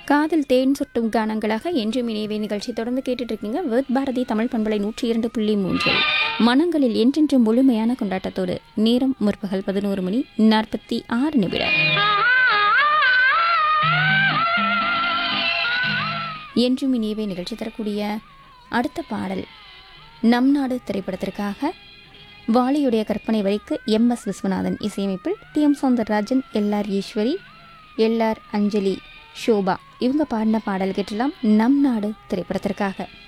காதல் தேன் சுட்டும் கானங்களாக என்றும் இணைவே நிகழ்ச்சி தொடர்ந்து கேட்டுட்டு இருக்கீங்க வேர்த் பாரதி தமிழ் பண்பலை நூற்றி இரண்டு புள்ளி மூன்றில் மனங்களில் என்றென்றும் முழுமையான கொண்டாட்டத்தோடு நேரம் முற்பகல் பதினோரு மணி நாற்பத்தி ஆறு நிமிடம் என்றும் இனியவே நிகழ்ச்சி தரக்கூடிய அடுத்த பாடல் நம் நாடு திரைப்படத்திற்காக வாலியுடைய கற்பனை வரிக்கு எம் எஸ் விஸ்வநாதன் இசையமைப்பில் T M Soundararajan LR Eswari LR Anjali Shoba இவங்க பாடின பாடல் கேட்டலாம் நம் நாடு திரைப்படத்திற்காக